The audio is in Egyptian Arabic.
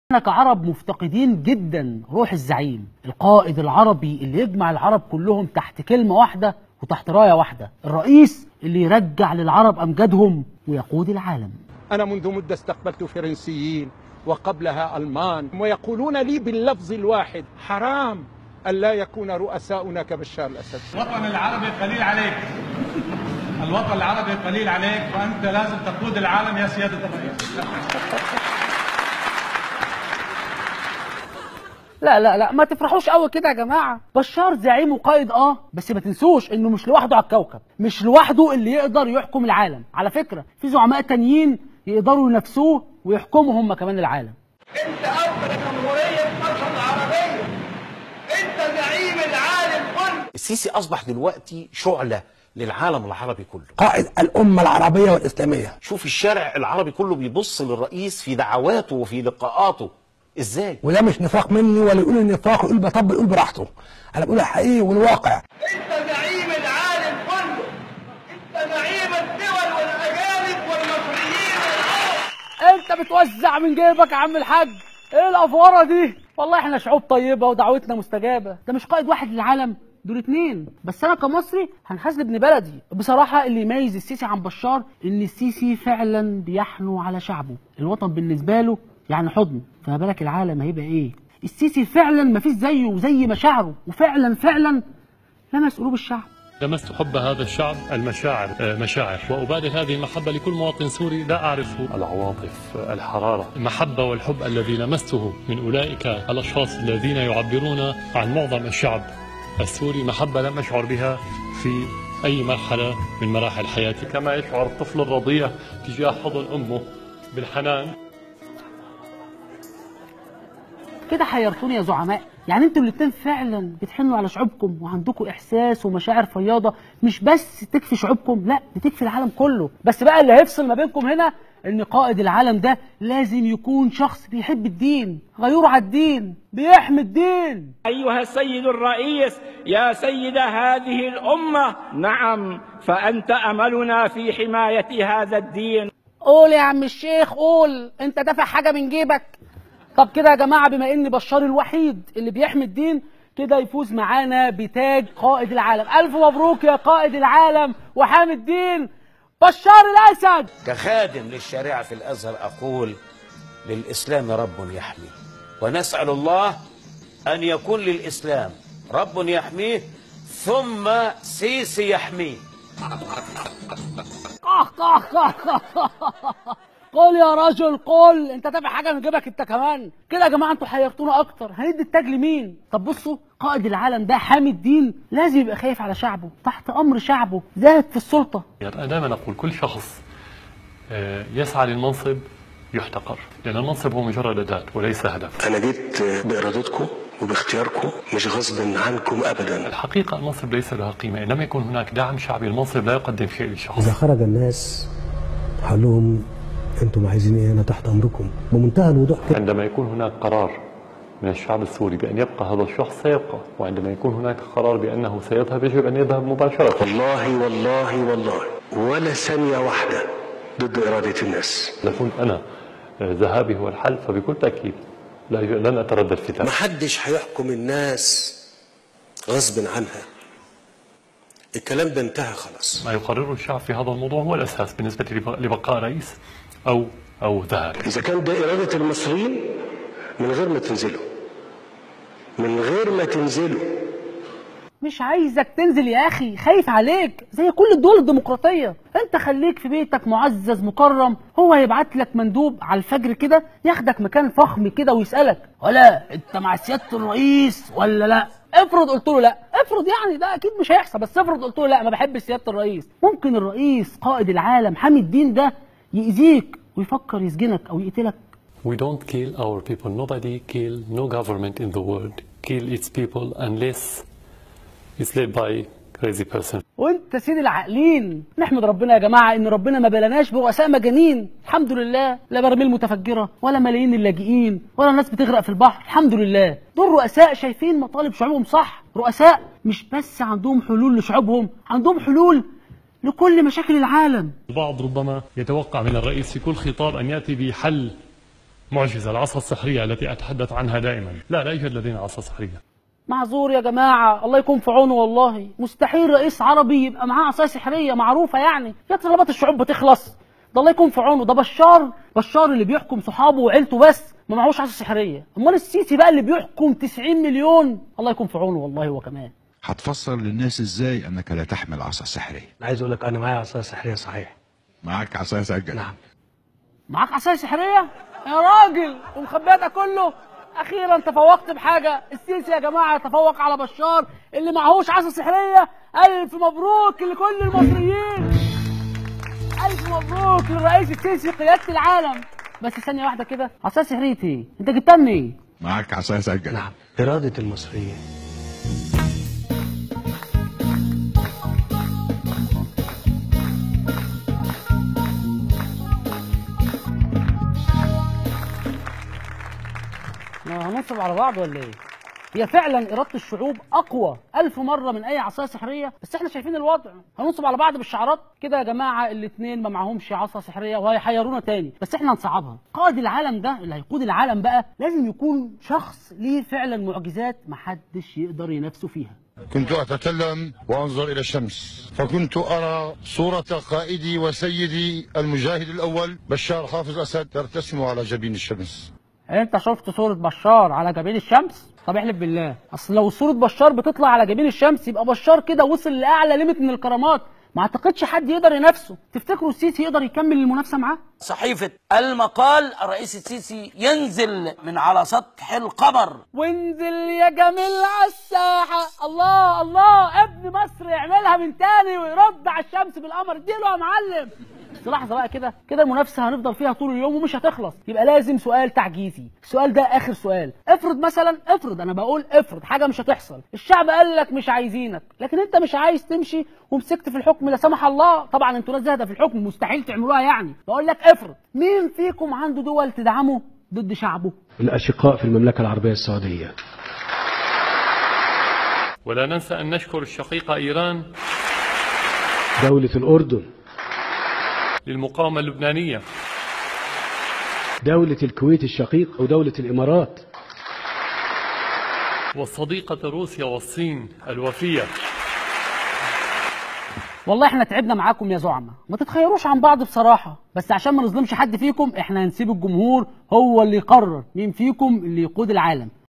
احنا كعرب مفتقدين جدا روح الزعيم القائد العربي اللي يجمع العرب كلهم تحت كلمة واحدة وتحت راية واحدة الرئيس اللي يرجع للعرب أمجادهم ويقود العالم أنا منذ مدة استقبلت فرنسيين وقبلها ألمان ويقولون لي باللفظ الواحد حرام ألا يكون رؤساؤنا كبشار الأسد الوطن العربي قليل عليك الوطن العربي قليل عليك وأنت لازم تقود العالم يا سيادة الرئيس لا لا لا ما تفرحوش قوي كده يا جماعة بشار زعيم وقائد اه بس ما تنسوش انه مش لوحده على الكوكب مش لوحده اللي يقدر يحكم العالم على فكرة في زعماء تانيين يقدروا ينافسوه ويحكموا هم كمان العالم انت اول جمهورية مصر العربية انت زعيم العالم كله السيسي اصبح دلوقتي شعله للعالم العربي كله قائد الأمة العربية والإسلامية شوف الشارع العربي كله بيبص للرئيس في دعواته وفي لقاءاته ازاي وده مش نفاق مني ولا يقول النفاق يقول بطبل يقول براحته أنا بقول الحقيقي والواقع انت زعيم العالم كله انت زعيم الدول والاجانب والمصريين والعرب انت بتوزع من جيبك يا عم الحاج ايه الافوره دي والله احنا شعوب طيبه ودعوتنا مستجابه ده مش قائد واحد للعالم دول اتنين بس انا كمصري هنحاسب ابن بلدي بصراحه اللي يميز السيسي عن بشار ان السيسي فعلا بيحنو على شعبه الوطن بالنسبه له يعني حضن فما بالك العالم هيبقى ايه السيسي فعلا مفيش زيه وزي مشاعره وفعلا فعلا لمس قلوب الشعب لمست حب هذا الشعب المشاعر آه، مشاعر وأبادل هذه المحبة لكل مواطن سوري لا أعرف العواطف آه، الحرارة المحبة والحب الذي لمسته من أولئك الأشخاص الذين يعبرون عن معظم الشعب السوري محبة لم أشعر بها في أي مرحلة من مراحل حياتي كما يشعر الطفل الرضيع تجاه حضن أمه بالحنان كده حيرتوني يا زعماء يعني انتوا الاتنين فعلا بتحنوا على شعوبكم وعندكم احساس ومشاعر فياضه مش بس تكفي شعوبكم لا بتكفي العالم كله بس بقى اللي هيفصل ما بينكم هنا ان قائد العالم ده لازم يكون شخص بيحب الدين غيور على الدين بيحمي الدين أيها السيد الرئيس يا سيد هذه الأمة نعم فأنت أملنا في حماية هذا الدين قول يا عم الشيخ قول انت دافع حاجه من جيبك طب كده يا جماعه بما ان بشار الوحيد اللي بيحمي الدين كده يفوز معانا بتاج قائد العالم الف مبروك يا قائد العالم وحامي الدين بشار الاسد كخادم للشريعه في الازهر اقول للاسلام رب يحميه ونسال الله ان يكون للاسلام رب يحميه ثم سيسي يحميه قح قح قح قح. قول يا رجل قول انت دافع حاجه من جيبك انت كمان كده يا جماعه انتوا حيرتونا اكتر هندي التاج لمين طب بصوا قائد العالم ده حامي الدين لازم يبقى خايف على شعبه تحت امر شعبه زاهد في السلطه يعني أنا دائما أقول كل شخص آه، يسعى للمنصب يحتقر لأن المنصب هو مجرد أداة وليس هدف أنا جيت بإرادتكم وباختياركم مش غصب عنكم أبدا الحقيقة المنصب ليس لها قيمة إن لم يكن هناك دعم شعبي المنصب لا يقدم شيء للشخص إذا خرج الناس قال لهم أنتم عايزين إيه أنا تحت أمركم بمنتهى الوضوح كده عندما يكون هناك قرار من الشعب السوري بأن يبقى هذا الشخص سيبقى وعندما يكون هناك قرار بأنه سيذهب يجب أن يذهب مباشرة والله والله والله ولا ثانية واحدة ضد إرادة الناس إذا كنت أنا آه، ذهابي هو الحل فبكل تأكيد لا يج- لن أتردد في ذلك محدش هيحكم الناس غصب عنها الكلام ده انتهى خلاص ما يقرره الشعب في هذا الموضوع هو الأساس بالنسبة لبق- لبقاء رئيس أو أو ذهاب إذا كان ده إرادة المصريين من غير ما تنزلوا من غير ما تنزلوا مش عايزك تنزل يا اخي خايف عليك زي كل الدول الديمقراطيه انت خليك في بيتك معزز مكرم هو هيبعت لك مندوب على الفجر كده ياخدك مكان فخم كده ويسالك ولا انت مع سياده الرئيس ولا لا افرض قلت له لا افرض يعني ده اكيد مش هيحصل بس افرض قلت له لا ما بحبش سياده الرئيس ممكن الرئيس قائد العالم حامي الدين ده يأذيك ويفكر يسجنك او يقتلك We don't kill our people. Nobody kill, no government in the world kill its people unless it's led by crazy person. وانت سيد العاقلين نحمد ربنا يا جماعه ان ربنا ما بلناش برؤساء مجانين الحمد لله لا براميل متفجره ولا ملايين اللاجئين ولا ناس بتغرق في البحر الحمد لله دول رؤساء شايفين مطالب شعوبهم صح رؤساء مش بس عندهم حلول لشعوبهم عندهم حلول لكل مشاكل العالم البعض ربما يتوقع من الرئيس في كل خطاب أن يأتي بحل معجزة العصا السحرية التي أتحدث عنها دائما لا لا يوجد لدينا عصا سحرية معذور يا جماعة الله يكون في عونه والله مستحيل رئيس عربي يبقى معاه عصاية سحرية معروفة يعني يا طلبات الشعوب بتخلص ده الله يكون في عونه ده بشار بشار اللي بيحكم صحابه وعيلته بس ما معهوش عصا سحرية امال السيسي بقى اللي بيحكم 90 مليون الله يكون في عونه والله هو كمان هتفسر للناس ازاي انك لا تحمل عصا سحريه انا عايز اقول لك انا معايا عصايه سحريه صحيح معاك عصايه سجل نعم معاك عصايه سحريه يا راجل ومخبيها ده كله اخيرا تفوقت بحاجه السيسي يا جماعه تفوق على بشار اللي معهوش عصا سحريه الف مبروك لكل المصريين الف مبروك للرئيس السيسي قياده العالم بس ثانيه واحده كده عصايه سحريه ايه انت جبتها منين معاك عصايه سجل نعم اراده المصريين ما هننصب على بعض ولا ايه؟ هي فعلا إرادة الشعوب أقوى ألف مرة من أي عصاية سحرية بس إحنا شايفين الوضع هننصب على بعض بالشعارات كده يا جماعة الاتنين ما معهمش عصا سحرية وهيحيرونا تاني بس إحنا هنصعبها قائد العالم ده اللي هيقود العالم بقى لازم يكون شخص ليه فعلا معجزات محدش يقدر ينافسه فيها كنت أتكلم وأنظر إلى الشمس فكنت أرى صورة قائدي وسيدي المجاهد الأول بشار حافظ أسد ترتسم على جبين الشمس انت شفت صورة بشار على جبين الشمس؟ طب احلف بالله اصل لو صورة بشار بتطلع على جبين الشمس يبقى بشار كده وصل لأعلى ليميت من الكرامات ما اعتقدش حد يقدر ينافسه تفتكروا السيسي يقدر يكمل المنافسة معاه؟ صحيفة المقال الرئيس السيسي ينزل من على سطح القمر وانزل يا جميل على الساحة الله الله ابن مصر يعملها من تاني ويرد على الشمس بالقمر اديله يا معلم بس لحظة بقى كده كده المنافسة هنفضل فيها طول اليوم ومش هتخلص يبقى لازم سؤال تعجيزي السؤال ده آخر سؤال افرض مثلا افرض أنا بقول افرض حاجة مش هتحصل الشعب قال لك مش عايزينك لكن أنت مش عايز تمشي ومسكت في الحكم لا سمح الله طبعا أنتوا ناس زاهدة في الحكم مستحيل تعملوها يعني بقول لك افرض مين فيكم عنده دول تدعمه ضد شعبه الاشقاء في المملكه العربيه السعوديه ولا ننسى أن نشكر الشقيقة إيران دوله الاردن للمقاومة اللبنانية دوله الكويت الشقيق ودوله الامارات والصديقة روسيا والصين الوفية والله احنا تعبنا معاكم يا زعمة ما تتخيروش عن بعض بصراحة بس عشان ما نظلمش حد فيكم احنا هنسيب الجمهور هو اللي يقرر مين فيكم اللي يقود العالم